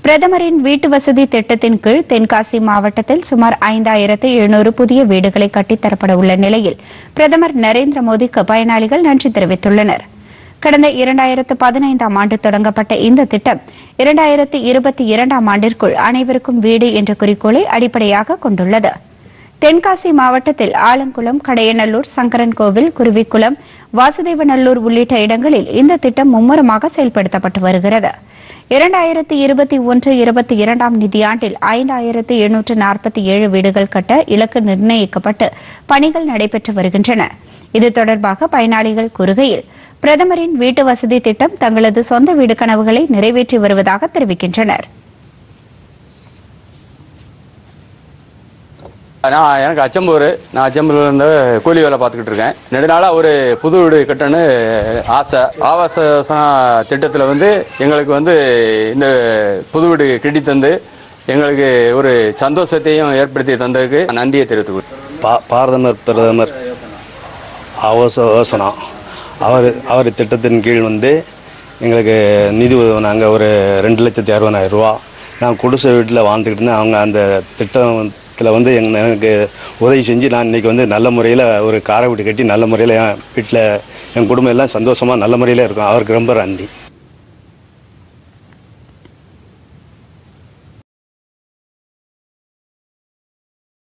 பிரதமரின் வீட்டு வசதி திட்டத்தின் கீழ் தென்காசி மாவட்டத்தில் சுமார் ஐந்தாயிரத்து எழுநூறு புதிய வீடுகளை கட்டித்தரப்பட உள்ள நிலையில் பிரதமர் நரேந்திர மோடிக்கு பயனாளிகள் நன்றி தெரிவித்துள்ளனர் கடந்த இரண்டாயிரத்து பதினைந்தாம் ஆண்டு தொடங்கப்பட்ட இந்த திட்டம் இரண்டாயிரத்து இருபத்தி இரண்டாம் ஆண்டிற்குள் அனைவருக்கும் வீடு என்ற குறிக்கோளை அடிப்படையாக கொண்டுள்ளது தென்காசி மாவட்டத்தில் ஆலங்குளம் கடையநல்லூர் சங்கரன்கோவில் குருவிக்குளம் வாசுதேவநல்லூர் உள்ளிட்ட இடங்களில் இந்த திட்டம் மும்முரமாக செயல்படுத்தப்பட்டு வருகிறது இரண்டாயிரத்து இருபத்தி ஒன்று இருபத்தி இரண்டாம் நிதியாண்டில் ஐந்தாயிரத்து எழுநூற்று நாற்பத்தி ஏழு வீடுகள் கட்ட இலக்கு நிர்ணயிக்கப்பட்டு பணிகள் நடைபெற்று வருகின்றன இது தொடர்பாக பயனாளிகள் கூறுகையில் பிரதமரின் வீட்டு வசதி திட்டம் தங்களது சொந்த வீடு கனவுகளை நிறைவேற்றி வருவதாக தெரிவிக்கின்றனர் நான் எனக்கு அச்சம்பூர் நான் அச்சம்பூர்ல இருந்து கூலி வேலை பார்த்துக்கிட்டு இருக்கேன் நெடுநாளாக ஒரு புது வீடு கட்டணும்னு ஆசை ஆவாச யோசனா திட்டத்தில் வந்து எங்களுக்கு வந்து இந்த புது வீடு கட்டி தந்து எங்களுக்கு ஒரு சந்தோஷத்தையும் ஏற்படுத்தி தந்ததுக்கு நன்றியை தெரிவித்துக் பா பாரதமர் பிரதமர் ஆவாச யோசனா அவர் அவர் திட்டத்தின் கீழ் வந்து எங்களுக்கு நிதி உதவினாங்க ஒரு ரெண்டு லட்சத்தி அறுபதாயிரம் ரூபா நான் குடிசை வீட்டில் வாழ்ந்துக்கிட்டு இருந்தேன் அவங்க அந்த திட்டத்தில் வந்து எங்க எனக்கு உதவி செஞ்சு நான் இன்னைக்கு வந்து நல்ல முறையில் ஒரு காரை வீடு கட்டி நல்ல முறையில் என் வீட்டில் என் குடும்பம் எல்லாம் சந்தோஷமாக நல்ல முறையில் இருக்கும் அவருக்கு ரொம்ப நன்றி